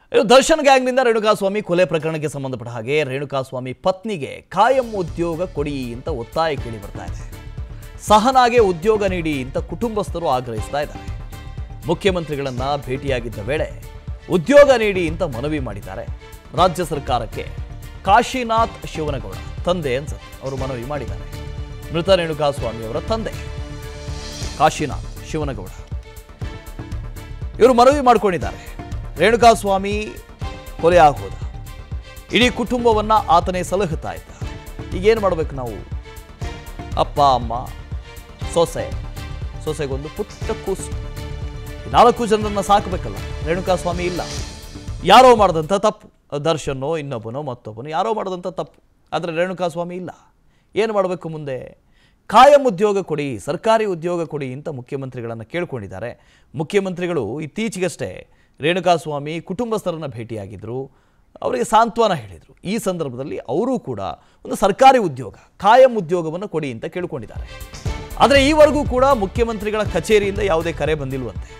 ಇನ್ನು ದರ್ಶನ್ ಗ್ಯಾಂಗ್ನಿಂದ ರೇಣುಕಾಸ್ವಾಮಿ ಕೊಲೆ ಪ್ರಕರಣಕ್ಕೆ ಸಂಬಂಧಪಟ್ಟ ಹಾಗೆ ರೇಣುಕಾಸ್ವಾಮಿ ಪತ್ನಿಗೆ ಕಾಯಂ ಉದ್ಯೋಗ ಕೊಡಿ ಅಂತ ಒತ್ತಾಯ ಕೇಳಿ ಬರ್ತಾ ಇದೆ ಸಹನಾಗೆ ಉದ್ಯೋಗ ನೀಡಿ ಅಂತ ಕುಟುಂಬಸ್ಥರು ಆಗ್ರಹಿಸ್ತಾ ಇದ್ದಾರೆ ಮುಖ್ಯಮಂತ್ರಿಗಳನ್ನ ಭೇಟಿಯಾಗಿದ್ದ ವೇಳೆ ಉದ್ಯೋಗ ನೀಡಿ ಅಂತ ಮನವಿ ಮಾಡಿದ್ದಾರೆ ರಾಜ್ಯ ಸರ್ಕಾರಕ್ಕೆ ಕಾಶಿನಾಥ್ ಶಿವನಗೌಡ ತಂದೆ ಅನ್ಸುತ್ತೆ ಅವರು ಮನವಿ ಮಾಡಿದ್ದಾರೆ ಮೃತ ರೇಣುಕಾಸ್ವಾಮಿ ಅವರ ತಂದೆ ಕಾಶಿನಾಥ್ ಶಿವನಗೌಡ ಇವರು ಮನವಿ ಮಾಡ್ಕೊಂಡಿದ್ದಾರೆ ರೇಣುಕಾಸ್ವಾಮಿ ಕೊಲೆ ಆಗೋದ ಇಡೀ ಕುಟುಂಬವನ್ನ ಆತನೇ ಸಲಹುತ್ತಾ ಇದ್ದ ಈಗೇನು ಮಾಡ್ಬೇಕು ನಾವು ಅಪ್ಪ ಅಮ್ಮ ಸೊಸೆ ಸೊಸೆಗೊಂದು ಪುಟ್ಟ ಕೂಸು ಈ ನಾಲ್ಕು ಜನರನ್ನ ಸಾಕಬೇಕಲ್ಲ ರೇಣುಕಾಸ್ವಾಮಿ ಇಲ್ಲ ಯಾರೋ ಮಾಡಿದಂಥ ತಪ್ಪು ದರ್ಶನೋ ಇನ್ನೊಬ್ಬನೋ ಮತ್ತೊಬ್ಬನೋ ಯಾರೋ ಮಾಡಿದಂಥ ತಪ್ಪು ಆದರೆ ರೇಣುಕಾಸ್ವಾಮಿ ಇಲ್ಲ ಏನು ಮಾಡಬೇಕು ಮುಂದೆ ಕಾಯಂ ಉದ್ಯೋಗ ಕೊಡಿ ಸರ್ಕಾರಿ ಉದ್ಯೋಗ ಕೊಡಿ ಅಂತ ಮುಖ್ಯಮಂತ್ರಿಗಳನ್ನು ಕೇಳ್ಕೊಂಡಿದ್ದಾರೆ ಮುಖ್ಯಮಂತ್ರಿಗಳು ಇತ್ತೀಚೆಗಷ್ಟೇ ರೇಣುಕಾಸ್ವಾಮಿ ಕುಟುಂಬಸ್ಥರನ್ನ ಭೇಟಿಯಾಗಿದ್ದರು ಅವರಿಗೆ ಸಾಂತ್ವನ ಹೇಳಿದರು ಈ ಸಂದರ್ಭದಲ್ಲಿ ಅವರೂ ಕೂಡ ಒಂದು ಸರ್ಕಾರಿ ಉದ್ಯೋಗ ಕಾಯಂ ಉದ್ಯೋಗವನ್ನು ಕೊಡಿ ಅಂತ ಕೇಳ್ಕೊಂಡಿದ್ದಾರೆ ಆದರೆ ಈವರೆಗೂ ಕೂಡ ಮುಖ್ಯಮಂತ್ರಿಗಳ ಕಚೇರಿಯಿಂದ ಯಾವುದೇ ಕರೆ ಬಂದಿಲ್ವಂತೆ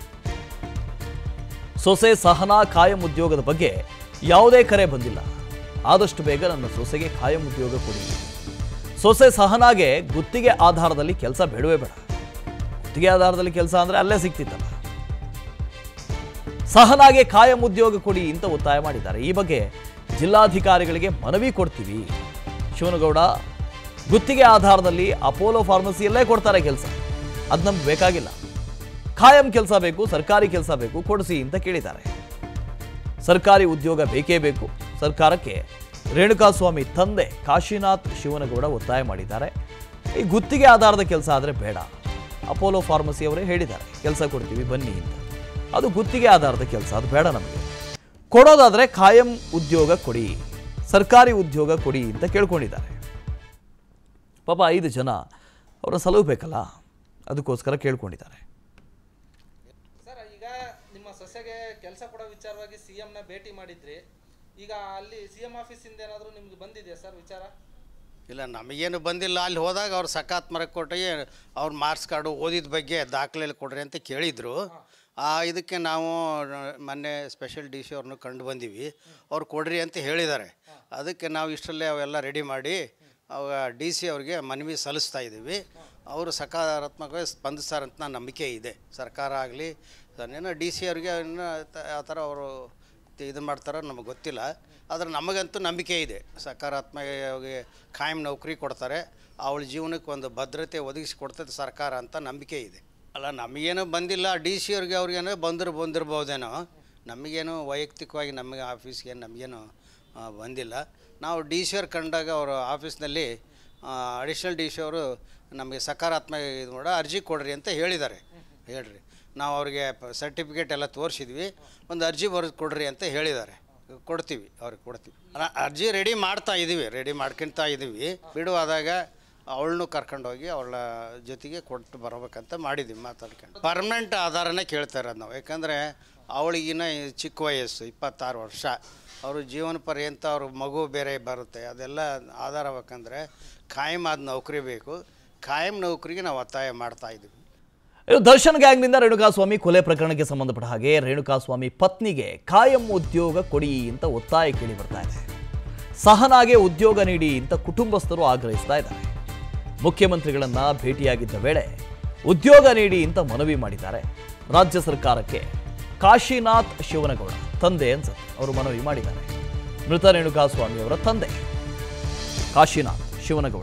ಸೊಸೆ ಸಹನಾ ಕಾಯಂ ಉದ್ಯೋಗದ ಬಗ್ಗೆ ಯಾವುದೇ ಕರೆ ಬಂದಿಲ್ಲ ಆದಷ್ಟು ಬೇಗ ನನ್ನ ಸೊಸೆಗೆ ಕಾಯಂ ಉದ್ಯೋಗ ಕೊಡಿ ಸೊಸೆ ಸಹನಾಗೆ ಗುತ್ತಿಗೆ ಆಧಾರದಲ್ಲಿ ಕೆಲಸ ಬೇಡವೇ ಬೇಡ ಗುತ್ತಿಗೆ ಆಧಾರದಲ್ಲಿ ಕೆಲಸ ಅಂದರೆ ಅಲ್ಲೇ ಸಿಗ್ತಿತ್ತಲ್ಲ ಸಹನಾಗೆ ಕಾಯಂ ಉದ್ಯೋಗ ಕೊಡಿ ಅಂತ ಒತ್ತಾಯ ಮಾಡಿದ್ದಾರೆ ಈ ಬಗ್ಗೆ ಜಿಲ್ಲಾಧಿಕಾರಿಗಳಿಗೆ ಮನವಿ ಕೊಡ್ತೀವಿ ಶಿವನಗೌಡ ಗುತ್ತಿಗೆ ಆಧಾರದಲ್ಲಿ ಅಪೋಲೋ ಫಾರ್ಮಸಿಯಲ್ಲೇ ಕೊಡ್ತಾರೆ ಕೆಲಸ ಅದು ನಮ್ಗೆ ಬೇಕಾಗಿಲ್ಲ ಖಾಯಂ ಕೆಲಸ ಬೇಕು ಸರ್ಕಾರಿ ಕೆಲಸ ಬೇಕು ಕೊಡಿಸಿ ಅಂತ ಕೇಳಿದ್ದಾರೆ ಸರ್ಕಾರಿ ಉದ್ಯೋಗ ಬೇಕೇ ಬೇಕು ಸರ್ಕಾರಕ್ಕೆ ರೇಣುಕಾಸ್ವಾಮಿ ತಂದೆ ಕಾಶಿನಾಥ್ ಶಿವನಗೌಡ ಒತ್ತಾಯ ಮಾಡಿದ್ದಾರೆ ಈ ಗುತ್ತಿಗೆ ಆಧಾರದ ಕೆಲಸ ಆದರೆ ಬೇಡ ಅಪೋಲೋ ಫಾರ್ಮಸಿ ಅವರೇ ಹೇಳಿದ್ದಾರೆ ಕೆಲಸ ಕೊಡ್ತೀವಿ ಬನ್ನಿ ಅಂತ ಅದು ಗುತ್ತಿಗೆ ಆಧಾರದ ಕೆಲಸ ಅದು ಬೇಡ ನಮಗೆ ಕೊಡೋದಾದರೆ ಖಾಯಂ ಉದ್ಯೋಗ ಕೊಡಿ ಸರ್ಕಾರಿ ಉದ್ಯೋಗ ಕೊಡಿ ಅಂತ ಕೇಳ್ಕೊಂಡಿದ್ದಾರೆ ಪಾಪ ಐದು ಜನ ಅವರ ಸಲಹಬೇಕಲ್ಲ ಅದಕ್ಕೋಸ್ಕರ ಕೇಳ್ಕೊಂಡಿದ್ದಾರೆ ಸರ್ ಈಗ ನಿಮ್ಮ ಸೊಸೆಗೆ ಕೆಲಸ ಕೊಡೋ ವಿಚಾರವಾಗಿ ಸಿ ನ ಭೇಟಿ ಮಾಡಿದ್ರಿ ಈಗ ಅಲ್ಲಿ ಸಿ ಎಂ ಆಫೀಸಿಂದ ಏನಾದರೂ ನಿಮ್ಗೆ ಬಂದಿದೆಯಾ ಸರ್ ವಿಚಾರ ಇಲ್ಲ ನಮಗೇನು ಬಂದಿಲ್ಲ ಅಲ್ಲಿ ಹೋದಾಗ ಅವ್ರು ಸಕಾತ್ಮಕ ಕೊಟ್ಟು ಅವ್ರ ಮಾರ್ಕ್ಸ್ ಕಾರ್ಡು ಓದಿದ ಬಗ್ಗೆ ದಾಖಲೆ ಕೊಡ್ರಿ ಅಂತ ಕೇಳಿದರು ಆ ಇದಕ್ಕೆ ನಾವು ಮೊನ್ನೆ ಸ್ಪೆಷಲ್ ಡಿ ಸಿ ಅವ್ರನ್ನ ಕಂಡು ಬಂದೀವಿ ಅವ್ರು ಕೊಡ್ರಿ ಅಂತ ಹೇಳಿದ್ದಾರೆ ಅದಕ್ಕೆ ನಾವು ಇಷ್ಟರಲ್ಲೇ ಅವೆಲ್ಲ ರೆಡಿ ಮಾಡಿ ಅವಾಗ ಡಿ ಸಿ ಅವ್ರಿಗೆ ಮನವಿ ಸಲ್ಲಿಸ್ತಾ ಇದ್ದೀವಿ ಅವರು ಸಕಾರಾತ್ಮಕವಾಗಿ ಸ್ಪಂದಿಸ್ತಾರಂತ ನನ್ನ ನಂಬಿಕೆ ಇದೆ ಸರ್ಕಾರ ಆಗಲಿ ಏನೋ ಡಿ ಸಿ ಅವ್ರಿಗೆ ಇನ್ನೂ ಆ ಥರ ಅವರು ಇದು ಮಾಡ್ತಾರೋ ನಮಗೆ ಗೊತ್ತಿಲ್ಲ ಆದರೆ ನಮಗಂತೂ ನಂಬಿಕೆ ಇದೆ ಸಕಾರಾತ್ಮಕವಾಗಿ ಖಾಯಂ ನೌಕರಿ ಕೊಡ್ತಾರೆ ಅವಳ ಜೀವನಕ್ಕೆ ಒಂದು ಭದ್ರತೆ ಒದಗಿಸಿ ಕೊಡ್ತದೆ ಸರ್ಕಾರ ಅಂತ ನಂಬಿಕೆ ಇದೆ ಅಲ್ಲ ನಮಗೇನು ಬಂದಿಲ್ಲ ಡಿ ಸಿ ಅವ್ರಿಗೆ ಅವ್ರಿಗೇನೋ ಬಂದ್ರೆ ಬಂದಿರ್ಬೋದೇನೋ ನಮಗೇನು ವೈಯಕ್ತಿಕವಾಗಿ ನಮಗೆ ಆಫೀಸ್ಗೆ ನಮಗೇನು ಆ, ಬಂದಿಲ್ಲ ನಾವು ಡಿ ಸಿ ಅವ್ರು ಕಂಡಾಗ ಅವರು ಆಫೀಸ್ನಲ್ಲಿ ಅಡಿಷ್ನಲ್ ಡಿ ಸಿ ಅವರು ನಮಗೆ ಸಕಾರಾತ್ಮಕ ಇದು ಮಾಡೋ ಅರ್ಜಿ ಕೊಡ್ರಿ ಅಂತ ಹೇಳಿದ್ದಾರೆ ಹೇಳ್ರಿ ನಾವು ಅವ್ರಿಗೆ ಸರ್ಟಿಫಿಕೇಟ್ ಎಲ್ಲ ತೋರಿಸಿದ್ವಿ ಒಂದು ಅರ್ಜಿ ಬರೆದು ಕೊಡ್ರಿ ಅಂತ ಹೇಳಿದ್ದಾರೆ ಕೊಡ್ತೀವಿ ಅವ್ರಿಗೆ ಕೊಡ್ತೀವಿ ಅಲ್ಲ, ಅರ್ಜಿ ರೆಡಿ ಮಾಡ್ತಾ ಇದ್ದೀವಿ ರೆಡಿ ಮಾಡ್ಕೊತಾ ಇದ್ದೀವಿ ಬಿಡುವಾದಾಗ ಅವಳನ್ನು ಕರ್ಕೊಂಡೋಗಿ ಅವಳ ಜೊತೆಗೆ ಕೊಟ್ಟು ಬರಬೇಕಂತ ಮಾಡಿದ್ದೀವಿ ಮಾತಾಡ್ಕೊಂಡು ಪರ್ಮನೆಂಟ್ ಆಧಾರನೇ ಕೇಳ್ತಾ ಇರೋದು ನಾವು ಯಾಕಂದರೆ ಅವಳಿಗಿನ್ನ ಚಿಕ್ಕ ವಯಸ್ಸು ಇಪ್ಪತ್ತಾರು ವರ್ಷ ಅವರು ಜೀವನ ಪರ್ಯಂತ ಅವ್ರ ಮಗು ಬೇರೆ ಬರುತ್ತೆ ಅದೆಲ್ಲ ಆಧಾರ ಬೇಕಂದ್ರೆ ಖಾಯಂ ಆದ ನೌಕರಿ ಬೇಕು ಖಾಯಂ ನೌಕರಿಗೆ ನಾವು ಒತ್ತಾಯ ಮಾಡ್ತಾ ಇದ್ದೀವಿ ಇನ್ನು ದರ್ಶನ್ ಗ್ಯಾಂಗ್ನಿಂದ ರೇಣುಕಾಸ್ವಾಮಿ ಕೊಲೆ ಪ್ರಕರಣಕ್ಕೆ ಸಂಬಂಧಪಟ್ಟ ಹಾಗೆ ರೇಣುಕಾಸ್ವಾಮಿ ಪತ್ನಿಗೆ ಕಾಯಂ ಉದ್ಯೋಗ ಕೊಡಿ ಅಂತ ಒತ್ತಾಯ ಕೇಳಿ ಬರ್ತಾ ಇದೆ ಸಹನಾಗೆ ಉದ್ಯೋಗ ನೀಡಿ ಅಂತ ಕುಟುಂಬಸ್ಥರು ಆಗ್ರಹಿಸ್ತಾ ಇದ್ದಾರೆ ಮುಖ್ಯಮಂತ್ರಿಗಳನ್ನ ಭೇಟಿಯಾಗಿದ್ದ ವೇಳೆ ಉದ್ಯೋಗ ನೀಡಿ ಅಂತ ಮನವಿ ಮಾಡಿದ್ದಾರೆ ರಾಜ್ಯ ಸರ್ಕಾರಕ್ಕೆ ಕಾಶಿನಾಥ್ ಶಿವನಗೌಡ ತಂದೆ ಅನ್ಸುತ್ತೆ ಅವರು ಮನವಿ ಮಾಡಿದ್ದಾರೆ ಮೃತ ರೇಣುಕಾಸ್ವಾಮಿ ಅವರ ತಂದೆ ಕಾಶಿನಾಥ್ ಶಿವನಗೌಡ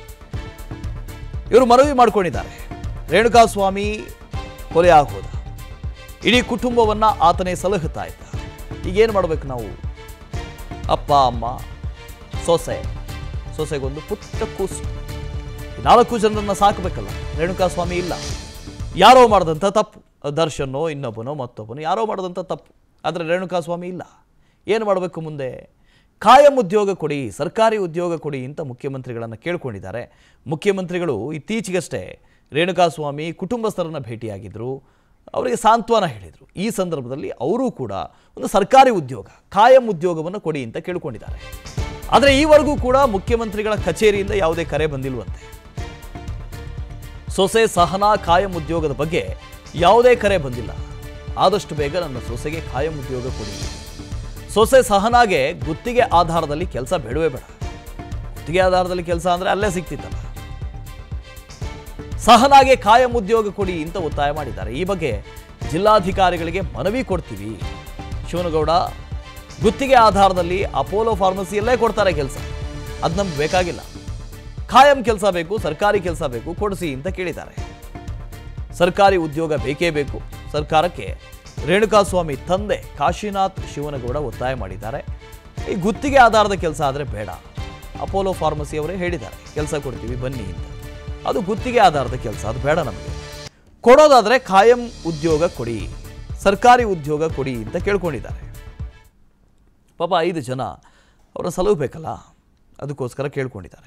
ಇವರು ಮನವಿ ಮಾಡ್ಕೊಂಡಿದ್ದಾರೆ ರೇಣುಕಾಸ್ವಾಮಿ ಕೊಲೆ ಆಗೋದ ಇಡೀ ಕುಟುಂಬವನ್ನ ಆತನೇ ಸಲಹುತ್ತಾ ಇದ್ದ ಈಗೇನು ಮಾಡಬೇಕು ನಾವು ಅಪ್ಪ ಅಮ್ಮ ಸೊಸೆ ಸೊಸೆಗೊಂದು ಪುಟ್ಟ ಕೂಸು ಈ ನಾಲ್ಕು ಜನರನ್ನ ಸಾಕಬೇಕಲ್ಲ ರೇಣುಕಾಸ್ವಾಮಿ ಇಲ್ಲ ಯಾರೋ ಮಾಡಿದಂಥ ತಪ್ಪು ದರ್ಶನೋ ಇನ್ನೊಬ್ಬನೋ ಮತ್ತೊಬ್ಬನೋ ಯಾರೋ ಮಾಡಿದಂಥ ತಪ್ಪು ಆದರೆ ರೇಣುಕಾಸ್ವಾಮಿ ಇಲ್ಲ ಏನು ಮಾಡಬೇಕು ಮುಂದೆ ಕಾಯಂ ಉದ್ಯೋಗ ಕೊಡಿ ಸರ್ಕಾರಿ ಉದ್ಯೋಗ ಕೊಡಿ ಅಂತ ಮುಖ್ಯಮಂತ್ರಿಗಳನ್ನು ಕೇಳ್ಕೊಂಡಿದ್ದಾರೆ ಮುಖ್ಯಮಂತ್ರಿಗಳು ಇತ್ತೀಚೆಗಷ್ಟೇ ರೇಣುಕಾಸ್ವಾಮಿ ಕುಟುಂಬಸ್ಥರನ್ನ ಭೇಟಿಯಾಗಿದ್ದರು ಅವರಿಗೆ ಸಾಂತ್ವನ ಹೇಳಿದರು ಈ ಸಂದರ್ಭದಲ್ಲಿ ಅವರೂ ಕೂಡ ಒಂದು ಸರ್ಕಾರಿ ಉದ್ಯೋಗ ಕಾಯಂ ಉದ್ಯೋಗವನ್ನು ಕೊಡಿ ಅಂತ ಕೇಳ್ಕೊಂಡಿದ್ದಾರೆ ಆದರೆ ಈವರೆಗೂ ಕೂಡ ಮುಖ್ಯಮಂತ್ರಿಗಳ ಕಚೇರಿಯಿಂದ ಯಾವುದೇ ಕರೆ ಬಂದಿಲ್ವಂತೆ ಸೊಸೆ ಸಹನಾ ಕಾಯಂ ಉದ್ಯೋಗದ ಬಗ್ಗೆ ಯಾವುದೇ ಕರೆ ಬಂದಿಲ್ಲ ಆದಷ್ಟು ಬೇಗ ನನ್ನ ಸೊಸೆಗೆ ಕಾಯಂ ಉದ್ಯೋಗ ಕೊಡಿ ಸೊಸೆ ಸಹನಾಗೆ ಗುತ್ತಿಗೆ ಆಧಾರದಲ್ಲಿ ಕೆಲಸ ಬೇಡವೇ ಬೇಡ ಗುತ್ತಿಗೆ ಆಧಾರದಲ್ಲಿ ಕೆಲಸ ಅಂದರೆ ಅಲ್ಲೇ ಸಿಗ್ತಿತ್ತಲ್ಲ ಸಹನಾಗೆ ಕಾಯಂ ಉದ್ಯೋಗ ಕೊಡಿ ಅಂತ ಒತ್ತಾಯ ಮಾಡಿದ್ದಾರೆ ಈ ಬಗ್ಗೆ ಜಿಲ್ಲಾಧಿಕಾರಿಗಳಿಗೆ ಮನವಿ ಕೊಡ್ತೀವಿ ಶಿವನಗೌಡ ಗುತ್ತಿಗೆ ಆಧಾರದಲ್ಲಿ ಅಪೋಲೋ ಫಾರ್ಮಸಿಯಲ್ಲೇ ಕೊಡ್ತಾರೆ ಕೆಲಸ ಅದು ನಮ್ಗೆ ಬೇಕಾಗಿಲ್ಲ ಖಾಯಂ ಕೆಲಸ ಬೇಕು ಸರ್ಕಾರಿ ಕೆಲಸ ಬೇಕು ಕೊಡಿಸಿ ಅಂತ ಕೇಳಿದ್ದಾರೆ ಸರ್ಕಾರಿ ಉದ್ಯೋಗ ಬೇಕೇ ಬೇಕು ಸರ್ಕಾರಕ್ಕೆ ರೇಣುಕಾಸ್ವಾಮಿ ತಂದೆ ಕಾಶಿನಾಥ್ ಶಿವನಗೌಡ ಒತ್ತಾಯ ಮಾಡಿದ್ದಾರೆ ಈ ಗುತ್ತಿಗೆ ಆಧಾರದ ಕೆಲಸ ಆದರೆ ಬೇಡ ಅಪೋಲೋ ಫಾರ್ಮಸಿ ಅವರೇ ಹೇಳಿದ್ದಾರೆ ಕೆಲಸ ಕೊಡ್ತೀವಿ ಬನ್ನಿ ಅಂತ ಅದು ಗುತ್ತಿಗೆ ಆಧಾರದ ಕೆಲಸ ಅದು ಬೇಡ ನಮಗೆ ಕೊಡೋದಾದರೆ ಖಾಯಂ ಉದ್ಯೋಗ ಕೊಡಿ ಸರ್ಕಾರಿ ಉದ್ಯೋಗ ಕೊಡಿ ಅಂತ ಕೇಳ್ಕೊಂಡಿದ್ದಾರೆ ಪಾಪ ಐದು ಜನ ಅವರ ಸಲಹಬೇಕಲ್ಲ ಅದಕ್ಕೋಸ್ಕರ ಕೇಳ್ಕೊಂಡಿದ್ದಾರೆ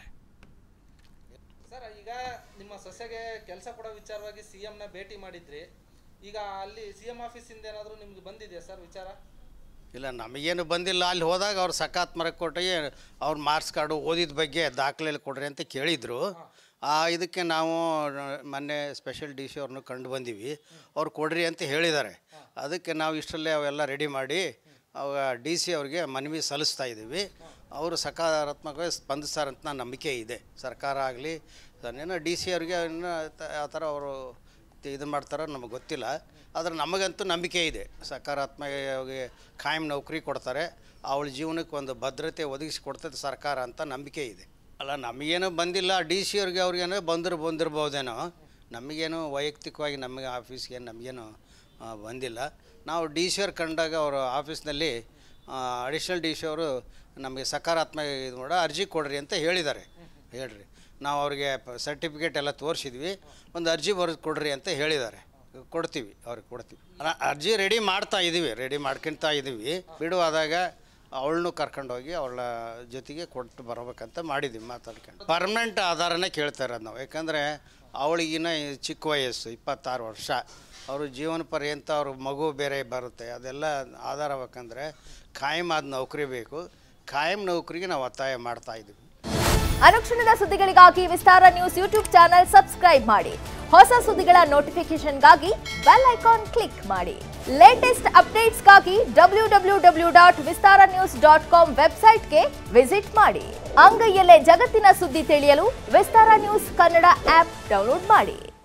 ಸರ್ ಈಗ ನಿಮ್ಮ ಸೊಸೆಗೆ ಕೆಲಸ ಕೊಡೋ ವಿಚಾರವಾಗಿ ಸಿ ನ ಭೇಟಿ ಮಾಡಿದ್ರಿ ಈಗ ಅಲ್ಲಿ ಸಿ ಎಂ ಆಫೀಸಿಂದ ಏನಾದರೂ ನಿಮ್ಗೆ ಬಂದಿದೆಯಾ ಸರ್ ವಿಚಾರ ಇಲ್ಲ ನಮಗೇನು ಬಂದಿಲ್ಲ ಅಲ್ಲಿ ಹೋದಾಗ ಅವ್ರು ಸಕಾತ್ಮಕ ಕೊಟ್ಟಿಗೆ ಅವ್ರ ಮಾರ್ಕ್ಸ್ ಕಾರ್ಡು ಓದಿದ ಬಗ್ಗೆ ದಾಖಲೆಯಲ್ಲಿ ಕೊಡ್ರಿ ಅಂತ ಕೇಳಿದರು ಆ ಇದಕ್ಕೆ ನಾವು ಮೊನ್ನೆ ಸ್ಪೆಷಲ್ ಡಿ ಸಿ ಅವ್ರನ್ನ ಕಂಡು ಬಂದೀವಿ ಅವ್ರು ಕೊಡ್ರಿ ಅಂತ ಹೇಳಿದ್ದಾರೆ ಅದಕ್ಕೆ ನಾವು ಇಷ್ಟರಲ್ಲೇ ಅವೆಲ್ಲ ರೆಡಿ ಮಾಡಿ ಅವಾಗ ಡಿ ಸಿ ಅವ್ರಿಗೆ ಮನವಿ ಸಲ್ಲಿಸ್ತಾ ಇದ್ದೀವಿ ಅವರು ಸಕಾರಾತ್ಮಕವಾಗಿ ಸ್ಪಂದಿಸ್ತಾರಂತ ನನ್ನ ನಂಬಿಕೆ ಇದೆ ಸರ್ಕಾರ ಆಗಲಿ ಏನೋ ಡಿ ಸಿ ಅವ್ರಿಗೆ ಇನ್ನೂ ತ- ಆ ಥರ ಅವರು ಇದು ಮಾಡ್ತಾರೋ ನಮಗೆ ಗೊತ್ತಿಲ್ಲ ಆದರೆ ನಮಗಂತೂ ನಂಬಿಕೆ ಇದೆ ಸಕಾರಾತ್ಮಕವಾಗಿ ಖಾಯಂ ನೌಕರಿ ಕೊಡ್ತಾರೆ ಅವಳ ಜೀವನಕ್ಕೆ ಒಂದು ಭದ್ರತೆ ಒದಗಿಸಿ ಕೊಡ್ತದೆ ಸರ್ಕಾರ ಅಂತ ನಂಬಿಕೆ ಇದೆ ಅಲ್ಲ ನಮಗೇನು ಬಂದಿಲ್ಲ ಡಿ ಸಿ ಅವ್ರಿಗೆ ಅವ್ರಿಗೇನೋ ಬಂದರು ಬಂದಿರ್ಬೋದೇನೋ ನಮಗೇನು ವೈಯಕ್ತಿಕವಾಗಿ ನಮಗೆ ಆಫೀಸ್ಗೆ ನಮಗೇನು ಆ, ಬಂದಿಲ್ಲ ನಾವು ಡಿ ಸಿ ಅವ್ರು ಕಂಡಾಗ ಅವರು ಆಫೀಸ್ನಲ್ಲಿ ಅಡಿಷ್ನಲ್ ಡಿ ಸಿ ಅವರು ನಮಗೆ ಸಕಾರಾತ್ಮಕ ಇದು ಮಾಡೋ ಅರ್ಜಿ ಕೊಡ್ರಿ ಅಂತ ಹೇಳಿದ್ದಾರೆ ಹೇಳ್ರಿ ನಾವು ಅವ್ರಿಗೆ ಸರ್ಟಿಫಿಕೇಟ್ ಎಲ್ಲ ತೋರಿಸಿದ್ವಿ ಒಂದು ಅರ್ಜಿ ಬರೆದು ಕೊಡ್ರಿ ಅಂತ ಹೇಳಿದ್ದಾರೆ ಕೊಡ್ತೀವಿ ಅವ್ರಿಗೆ ಕೊಡ್ತೀವಿ ಅಲ್ಲ, ಅರ್ಜಿ ರೆಡಿ ಮಾಡ್ತಾ ಇದ್ದೀವಿ ರೆಡಿ ಮಾಡ್ಕೊಳ್ತಾ ಇದ್ದೀವಿ ಬಿಡುವಾದಾಗ ಅವಳನ್ನು ಕರ್ಕೊಂಡೋಗಿ ಅವಳ ಜೊತೆಗೆ ಕೊಟ್ಟು ಬರಬೇಕಂತ ಮಾಡಿದ್ದೀವಿ ಮಾತಾಡ್ಕೊಂಡು ಪರ್ಮನೆಂಟ್ ಆಧಾರನೇ ಕೇಳ್ತಾ ಇರೋದು ನಾವು ಯಾಕಂದರೆ ಅವಳಿಗಿನ ಚಿಕ್ಕ ವಯಸ್ಸು ಇಪ್ಪತ್ತಾರು ವರ್ಷ ಅವರು ಜೀವನ ಪರ್ಯಂತ ಅವ್ರ ಮಗು ಬೇರೆ ಬರುತ್ತೆ ಅದೆಲ್ಲ ಆಧಾರ ಆಗ್ಬೇಕಂದ್ರೆ ಖಾಯಂ ಆದ ನೌಕರಿ ಬೇಕು ಖಾಯಂ ನೌಕರಿಗೆ ನಾವು ಒತ್ತಾಯ ಮಾಡ್ತಾ ಇದ್ದೀವಿ ಅನುಕ್ಷಣದ ಸುದ್ದಿಗಳಿಗಾಗಿ Vistara news YouTube channel subscribe ಮಾಡಿ ಹೊಸ ಸುದ್ದಿಗಳ ನೋಟಿಫಿಕೇಶನ್ಗಾಗಿ ಬೆಲ್ ಐಕಾನ್ ಕ್ಲಿಕ್ ಮಾಡಿ ಲೇಟೆಸ್ಟ್ ಅಪ್ಡೇಟ್ಸ್ಗಾಗಿ W W W dot Vistara news dot com ವೆಬ್ಸೈಟ್ಗೆ ವಿಸಿಟ್ ಮಾಡಿ ಅಂಗೈಯಲ್ಲೇ ಜಗತ್ತಿನ ಸುದ್ದಿ ತಿಳಿಯಲು Vistara news Kannada app download ಮಾಡಿ